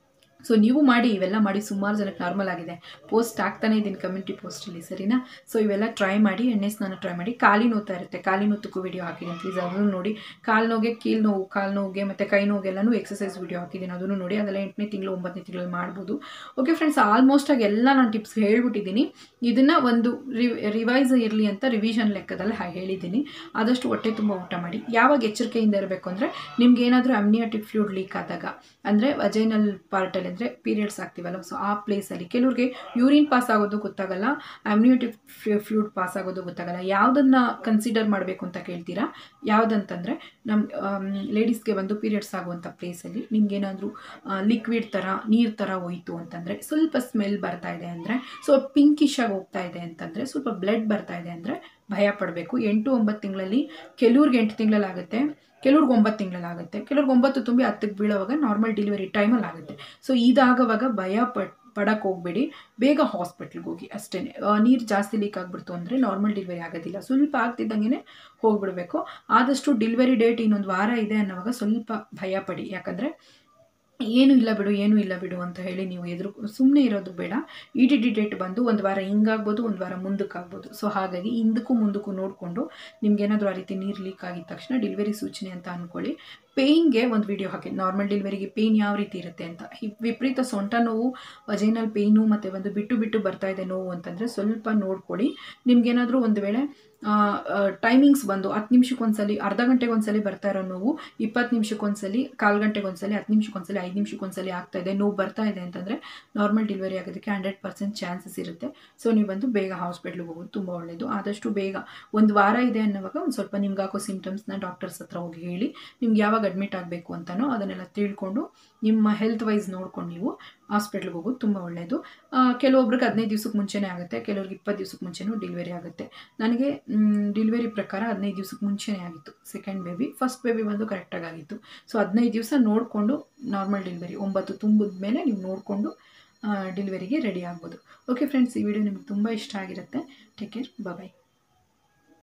ಸೊ ನೀವು ಮಾಡಿ ಇವೆಲ್ಲ ಮಾಡಿ ಸುಮಾರು ಜನಕ್ಕೆ ನಾರ್ಮಲ್ ಆಗಿದೆ ಪೋಸ್ಟ್ ಆಗ್ತಾನೆ ಇದ್ದೀನಿ ಕಮ್ಯುನಿಟಿ ಪೋಸ್ಟಲ್ಲಿ ಸರಿನಾ ಸೊ ಇವೆಲ್ಲ ಟ್ರೈ ಮಾಡಿ ಎಣ್ಣೆ ಸ್ನಾನ ಟ್ರೈ ಮಾಡಿ ಕಾಲಿ ನೋವ್ತಾ ಇರುತ್ತೆ ಕಾಲಿ ನೋತಕ್ಕೂ ವಿಡಿಯೋ ಹಾಕಿದ್ದೀನಿ ಪ್ಲೀಸ್ ಅದನ್ನು ನೋಡಿ ಕಾಲು ನೋವಿಗೆ ಕೀಲು ನೋವು ಕಾಲು ನೋವಿಗೆ ಮತ್ತು ಕೈ ನೋವಿಗೆಲ್ಲನೂ ಎಕ್ಸಸೈಸ್ ವಿಡಿಯೋ ಹಾಕಿದ್ದೀನಿ ಅದನ್ನು ನೋಡಿ ಅದೆಲ್ಲ ಎಂಟನೇ ತಿಂಗಳು ಒಂಬತ್ತನೇ ತಿಂಗಳಲ್ಲಿ ಮಾಡ್ಬೋದು ಓಕೆ ಫ್ರೆಂಡ್ಸ್ ಆಲ್ಮೋಸ್ಟ್ ಆಗಿ ಎಲ್ಲ ನಾನು ಟಿಪ್ಸ್ ಹೇಳ್ಬಿಟ್ಟಿದ್ದೀನಿ ಇದನ್ನು ಒಂದು ರಿವೈಸ್ ಇರಲಿ ಅಂತ ರಿವಿಷನ್ ಲೆಕ್ಕದಲ್ಲಿ ಹಾ- ಹೇಳಿದ್ದೀನಿ ಆದಷ್ಟು ಹೊಟ್ಟೆ ತುಂಬ ಊಟ ಮಾಡಿ ಯಾವಾಗ ಎಚ್ಚರಿಕೆಯಿಂದ ಇರಬೇಕು ಅಂದರೆ ನಿಮ್ಗೆ ಏನಾದರೂ ಅಮ್ನಿಯಾಟಿಕ್ ಫ್ಲೂಡ್ ಲೀಕ್ ಆದಾಗ ಅಂದರೆ ವಜೈನಲ್ ಪಾರ್ಟಲ್ಲಿ ಅಂದರೆ ಪೀರಿಯಡ್ಸ್ ಆಗ್ತೀವಲ್ಲ ಸೊ ಆ ಪ್ಲೇಸಲ್ಲಿ ಕೆಲವ್ರಿಗೆ ಯೂರಿನ್ ಪಾಸ್ ಆಗೋದು ಗೊತ್ತಾಗಲ್ಲ ಅಮ್ನಿಯೋಟಿಕ್ ಫ್ಲೂಡ್ ಪಾಸ್ ಆಗೋದು ಗೊತ್ತಾಗಲ್ಲ ಯಾವುದನ್ನು ಕನ್ಸಿಡರ್ ಮಾಡಬೇಕು ಅಂತ ಕೇಳ್ತೀರಾ ಯಾವುದಂತಂದರೆ ನಮ್ಮ ಲೇಡೀಸ್ಗೆ ಬಂದು ಪೀರಿಯಡ್ಸ್ ಆಗುವಂಥ ಪ್ಲೇಸಲ್ಲಿ ನಿಮ್ಗೇನಾದರೂ ಲಿಕ್ವಿಡ್ ಥರ ನೀರು ಥರ ಹೋಯ್ತು ಅಂತಂದರೆ ಸ್ವಲ್ಪ ಸ್ಮೆಲ್ ಬರ್ತಾ ಇದೆ ಅಂದರೆ ಸೊ ಪಿಂಕಿಶ್ ಆಗಿ ಹೋಗ್ತಾ ಇದೆ ಅಂತಂದರೆ ಸ್ವಲ್ಪ ಬ್ಲಡ್ ಬರ್ತಾ ಇದೆ ಅಂದರೆ ಭಯ ಪಡಬೇಕು ಎಂಟು ಒಂಬತ್ತು ತಿಂಗಳಲ್ಲಿ ಕೆಲವ್ರಿಗೆ ಎಂಟು ತಿಂಗಳಲ್ಲಿ ಆಗುತ್ತೆ ಕೆಲವ್ರಿಗೆ ಒಂಬತ್ತು ತಿಂಗಳಲ್ಲಿ ಆಗುತ್ತೆ ಕೆಲವ್ರಿಗೆ ಒಂಬತ್ತು ತುಂಬಿ ಹತ್ತಕ್ಕೆ ಬೀಳೋವಾಗ ನಾರ್ಮಲ್ ಡೆಲಿವರಿ ಟೈಮಲ್ಲಿ ಆಗುತ್ತೆ ಸೊ ಇದಾಗವಾಗ ಭಯ ಪಟ್ ಪಡಕ್ಕೆ ಹೋಗ್ಬೇಡಿ ಬೇಗ ಹಾಸ್ಪಿಟ್ಲಿಗೆ ಹೋಗಿ ಅಷ್ಟೇ ನೀರು ಜಾಸ್ತಿ ಲೀಕ್ ಆಗಿಬಿಡ್ತು ಅಂದರೆ ನಾರ್ಮಲ್ ಡೆಲಿವರಿ ಆಗೋದಿಲ್ಲ ಸ್ವಲ್ಪ ಆಗ್ತಿದ್ದಂಗೆ ಹೋಗ್ಬಿಡ್ಬೇಕು ಆದಷ್ಟು ಡೆಲಿವರಿ ಡೇಟ್ ಇನ್ನೊಂದು ವಾರ ಇದೆ ಅನ್ನೋವಾಗ ಸ್ವಲ್ಪ ಭಯ ಪಡಿ ಯಾಕಂದರೆ ಏನು ಇಲ್ಲ ಬಿಡು ಏನೂ ಇಲ್ಲ ಬಿಡು ಅಂತ ಹೇಳಿ ನೀವು ಎದುರು ಸುಮ್ಮನೆ ಇರೋದು ಬೇಡ ಇ ಡಿ ಡಿ ಡೇಟ್ ಬಂದು ಒಂದು ವಾರ ಹಿಂಗಾಗ್ಬೋದು ಒಂದು ವಾರ ಮುಂದಕ್ಕೆ ಆಗ್ಬೋದು ಸೊ ಹಾಗಾಗಿ ಹಿಂದಕ್ಕೂ ಮುಂದಕ್ಕೂ ನೋಡಿಕೊಂಡು ನಿಮ್ಗೇನಾದರೂ ಆ ರೀತಿ ನೀರು ಲೀಕ್ ಆಗಿದ ತಕ್ಷಣ ಡೆಲಿವರಿ ಸೂಚನೆ ಅಂತ ಅಂದ್ಕೊಳ್ಳಿ ಪೇಯ್ನ್ಗೆ ಒಂದು ವಿಡಿಯೋ ಹಾಕಿದ್ದು ನಾರ್ಮಲ್ ಡೆಲಿವರಿಗೆ ಪೇಯ್ನ್ ಯಾವ ರೀತಿ ಇರುತ್ತೆ ಅಂತ ಈ ವಿಪರೀತ ಸೊಂಟ ನೋವು ವಜೈನಲ್ ಪೇಯ್ನು ಮತ್ತು ಒಂದು ಬಿಟ್ಟು ಬಿಟ್ಟು ಬರ್ತಾ ಇದೆ ನೋವು ಅಂತಂದರೆ ಸ್ವಲ್ಪ ನೋಡ್ಕೊಳ್ಳಿ ನಿಮ್ಗೇನಾದರೂ ಒಂದು ವೇಳೆ ಟೈಮಿಂಗ್ಸ್ ಬಂದು ಹತ್ತು ನಿಮಿಷಕ್ಕೊಂದ್ಸಲಿ ಅರ್ಧ ಗಂಟೆಗೆ ಒಂದ್ಸಲಿ ಬರ್ತಾ ಇರೋ ನೋವು ಇಪ್ಪತ್ತು ನಿಮಿಷಕ್ಕೊಂದ್ಸಲಿ ಕಾಲು ಗಂಟೆಗೆ ಒಂದ್ಸಲಿ ಹತ್ತು ನಿಮಿಷಕ್ಕೊಂದ್ಸಲಿ ಐದು ನಿಮಿಷಕ್ಕೊಂದ್ಸಲಿ ಆಗ್ತಾ ಇದೆ ನೋವು ಬರ್ತಾ ಇದೆ ಅಂತಂದರೆ ನಾರ್ಮಲ್ ಡೆಲಿವರಿ ಆಗೋದಕ್ಕೆ ಹಂಡ್ರೆಡ್ ಪರ್ಸೆಂಟ್ ಚಾನ್ಸಸ್ ಇರುತ್ತೆ ಸೊ ನೀವು ಬಂದು ಬೇಗ ಹಾಸ್ಪಿಟ್ಲಿಗೆ ಹೋಗೋದು ತುಂಬ ಒಳ್ಳೆಯದು ಆದಷ್ಟು ಬೇಗ ಒಂದು ವಾರ ಇದೆ ಅನ್ನೋವಾಗ ಒಂದು ಸ್ವಲ್ಪ ನಿಮ್ಗೆ ಹಾಕೋ ಸಿಮ್ಟಮ್ಸ್ನ ಡಾಕ್ಟರ್ಸ್ ಹತ್ರ ಹೋಗಿ ಹೇಳಿ ನಿಮ್ಗೆ ಯಾವಾಗ ಅಡ್ಮಿಟ್ ಆಗಬೇಕು ಅಂತನೋ ಅದನ್ನೆಲ್ಲ ತಿಳ್ಕೊಂಡು ನಿಮ್ಮ ಹೆಲ್ತ್ ವೈಸ್ ನೋಡ್ಕೊಂಡು ನೀವು ಹಾಸ್ಪಿಟ್ಲಿಗೆ ಹೋಗೋದು ತುಂಬ ಒಳ್ಳೆಯದು ಕೆಲವೊಬ್ರಿಗೆ ಹದಿನೈದು ದಿವ್ಸಕ್ಕೆ ಮುಂಚೆನೇ ಆಗುತ್ತೆ ಕೆಲವ್ರಿಗೆ ಇಪ್ಪತ್ತು ದಿವ್ಸಕ್ಕೆ ಮುಂಚೆನೂ ಡೆಲಿವರಿ ಆಗುತ್ತೆ ನನಗೆ ಡೆಲಿವರಿ ಪ್ರಕಾರ ಹದಿನೈದು ದಿವ್ಸಕ್ಕೆ ಮುಂಚೆನೇ ಆಗಿತ್ತು ಸೆಕೆಂಡ್ ಬೇಬಿ ಫಸ್ಟ್ ಬೇಬಿ ಬಂದು ಕರೆಕ್ಟಾಗಿ ಆಗಿತ್ತು ಸೊ ಹದಿನೈದು ದಿವಸ ನೋಡಿಕೊಂಡು ನಾರ್ಮಲ್ ಡೆಲಿವರಿ ಒಂಬತ್ತು ತುಂಬಿದ ಮೇಲೆ ನೀವು ನೋಡಿಕೊಂಡು ಡೆಲಿವರಿಗೆ ರೆಡಿ ಆಗ್ಬೋದು ಓಕೆ ಫ್ರೆಂಡ್ಸ್ ಈ ವಿಡಿಯೋ ನಿಮ್ಗೆ ತುಂಬ ಇಷ್ಟ ಆಗಿರುತ್ತೆ ಟೇಕ್ ಕೇರ್ ಬಾಯ್